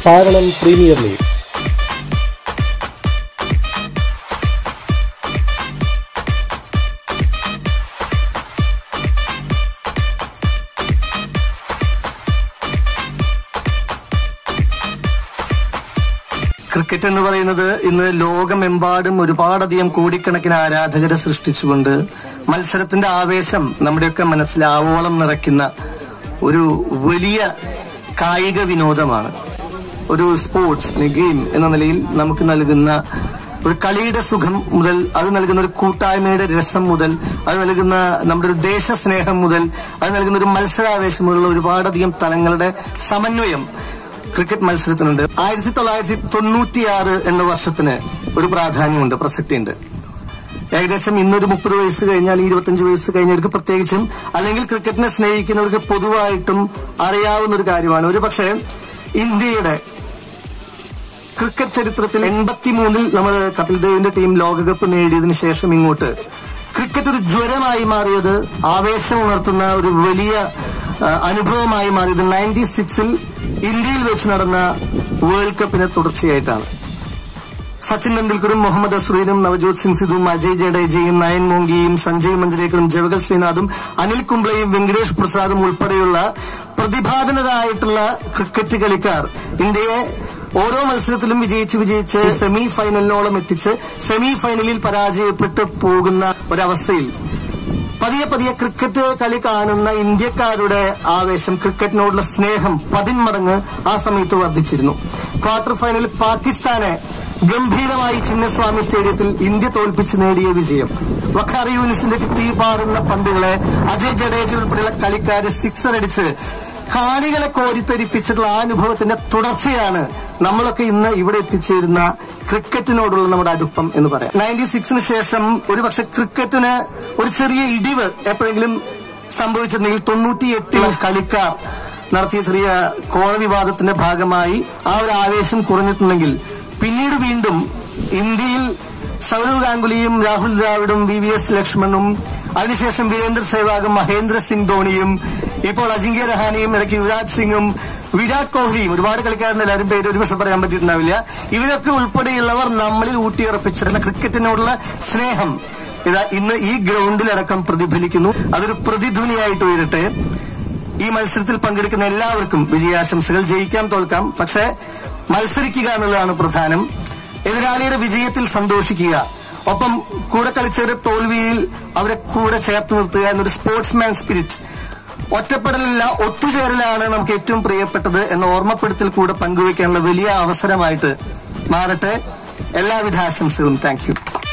കാരണം premier league cricket എന്ന് പറയുന്നത് ഇന്ന് ലോകമെമ്പാടും ഒരുപാടധികം കോടിക്കണക്കിന് ആരാധകരെ സൃഷ്ടിച്ചുകൊണ്ട് മത്സരത്തിന്റെ ആവേശം നമ്മുടെയൊക്കെ മനസ്സിൽ ആവോളം നിറയ്ക്കുന്ന ഒരു വലിയ കായിക വിനോദമാണ് ഒരു സ്പോർട്സ് ഗെയിം എന്ന നിലയിൽ നമുക്ക് നൽകുന്ന ഒരു കളിയുടെ സുഖം മുതൽ അത് നൽകുന്ന ഒരു കൂട്ടായ്മയുടെ രസം മുതൽ അത് നൽകുന്ന നമ്മുടെ ഒരു ദേശസ്നേഹം മുതൽ അത് നൽകുന്ന ഒരു മത്സരാവേശം മുതലുള്ള ഒരുപാടധികം തലങ്ങളുടെ സമന്വയം ക്രിക്കറ്റ് മത്സരത്തിനുണ്ട് ആയിരത്തി തൊള്ളായിരത്തി തൊണ്ണൂറ്റിയാറ് എന്ന വർഷത്തിന് ഒരു പ്രാധാന്യമുണ്ട് പ്രസക്തിയുണ്ട് ഏകദേശം ഇന്നൊരു മുപ്പത് വയസ്സ് കഴിഞ്ഞാൽ ഇരുപത്തഞ്ച് വയസ്സ് കഴിഞ്ഞവർക്ക് പ്രത്യേകിച്ചും അല്ലെങ്കിൽ ക്രിക്കറ്റിനെ സ്നേഹിക്കുന്നവർക്ക് പൊതുവായിട്ടും അറിയാവുന്ന ഒരു കാര്യമാണ് ഒരു പക്ഷേ ഇന്ത്യയുടെ ക്രിക്കറ്റ് ചരിത്രത്തിൽ എൺപത്തിമൂന്നിൽ നമ്മൾ കപിൽ ദേവിന്റെ ടീം ലോകകപ്പ് നേടിയതിനു ശേഷം ഇങ്ങോട്ട് ക്രിക്കറ്റ് ഒരു ജ്വരമായി മാറിയത് ആവേശം ഉണർത്തുന്ന ഒരു വലിയ ആ, അനുഭവമായി മാറിയത് നയൻറ്റി സിക്സിൽ ഇന്ത്യയിൽ വെച്ച് നടന്ന വേൾഡ് കപ്പിനെ തുടർച്ചയായിട്ടാണ് സച്ചിൻ തെണ്ടുൽക്കറും മുഹമ്മദ് അസുറീനും നവജോത് സിംഗ് സിദ്ധുവും അജയ് ജഡേജയും നയൻ മോങ്കിയും സഞ്ജയ് മഞ്ജരേക്കറും ജവഗൽ ശ്രീനാഥും അനിൽ കുംബ്ലയും വെങ്കടേഷ് പ്രസാദും ഉൾപ്പെടെയുള്ള പ്രതിഭാധനരായിട്ടുള്ള ക്രിക്കറ്റ് കളിക്കാർ ഇന്ത്യയെ ഓരോ മത്സരത്തിലും വിജയിച്ച് വിജയിച്ച് സെമി ഫൈനലിനോളം എത്തിച്ച് സെമി ഫൈനലിൽ പരാജയപ്പെട്ട് പോകുന്ന ഒരവസ്ഥയിൽ പതിയെ പതിയെ ക്രിക്കറ്റ് കളി കാണുന്ന ഇന്ത്യക്കാരുടെ ആവേശം ക്രിക്കറ്റിനോടുള്ള സ്നേഹം പതിന്മടങ്ങ് ആ സമയത്ത് വർദ്ധിച്ചിരുന്നു ക്വാർട്ടർ ഫൈനലിൽ പാകിസ്ഥാനെ ഗംഭീരമായി ചിന്നസ്വാമി സ്റ്റേഡിയത്തിൽ ഇന്ത്യ തോൽപ്പിച്ച് നേടിയ വിജയം വഖാർ യൂനിസിന്റെ തീ പാറുന്ന പന്തുകളെ അജയ് ജഡേജ ഉൾപ്പെടെയുള്ള കളിക്കാര് സിക്സർ അടിച്ച് കാണികളെ കോരിത്തെരിപ്പിച്ചിട്ടുള്ള ആ അനുഭവത്തിന്റെ തുടർച്ചയാണ് നമ്മളൊക്കെ ഇന്ന് ഇവിടെ എത്തിച്ചേരുന്ന ക്രിക്കറ്റിനോടുള്ള നമ്മുടെ അടുപ്പം എന്ന് പറയാം നയൻറ്റി സിക്സിന് ശേഷം ഒരുപക്ഷെ ക്രിക്കറ്റിന് ഒരു ചെറിയ ഇടിവ് എപ്പോഴെങ്കിലും സംഭവിച്ചിട്ടുണ്ടെങ്കിൽ തൊണ്ണൂറ്റി എട്ടിൽ കളിക്കാർ നടത്തിയ ചെറിയ കോഴ വിവാദത്തിന്റെ ഭാഗമായി ആ ഒരു ആവേശം കുറഞ്ഞിട്ടുണ്ടെങ്കിൽ പിന്നീട് വീണ്ടും ഇന്ത്യയിൽ സൗരവ് ഗാംഗുലിയും രാഹുൽ ദ്രാവിഡും വി വി എസ് ലക്ഷ്മണും അതിനുശേഷം വീരേന്ദ്ര സേവാഗും മഹേന്ദ്ര സിംഗ് ധോണിയും ഇപ്പോൾ അജിങ്ക്യ രഹാനെയും ഇടയ്ക്ക് യുവരാജ് സിംഗും വിരാട് കോഹ്ലിയും ഒരുപാട് കളിക്കാരുടെ എല്ലാവരും പേര് ഒരു പക്ഷെ പറയാൻ പറ്റിയിട്ടുണ്ടാവില്ല ഇവരൊക്കെ ഉൾപ്പെടെയുള്ളവർ നമ്മളിൽ ഊട്ടിയുറപ്പിച്ചിരുന്ന ക്രിക്കറ്റിനോടുള്ള സ്നേഹം ഇതാ ഇന്ന് ഈ ഗ്രൗണ്ടിലടക്കം പ്രതിഫലിക്കുന്നു അതൊരു പ്രതിധ്വനിയായിട്ട് ഉയരട്ടെ ഈ മത്സരത്തിൽ പങ്കെടുക്കുന്ന എല്ലാവർക്കും വിജയാശംസകൾ ജയിക്കാം തോൽക്കാം പക്ഷേ മത്സരിക്കുക എന്നുള്ളതാണ് പ്രധാനം എതിരാളിയുടെ വിജയത്തിൽ സന്തോഷിക്കുക ഒപ്പം കൂടെ കളിച്ചവരുടെ തോൽവിയിൽ അവരെ കൂടെ ചേർത്ത് നിർത്തുക എന്നൊരു സ്പോർട്സ്മാൻ സ്പിരിറ്റ് ഒറ്റപ്പെടലല്ല ഒത്തുചേരലാണ് നമുക്ക് ഏറ്റവും പ്രിയപ്പെട്ടത് എന്ന ഓർമ്മപ്പെടുത്തൽ കൂടെ പങ്കുവയ്ക്കാനുള്ള വലിയ അവസരമായിട്ട് മാറട്ടെ എല്ലാവിധ ആശംസകളും താങ്ക് യു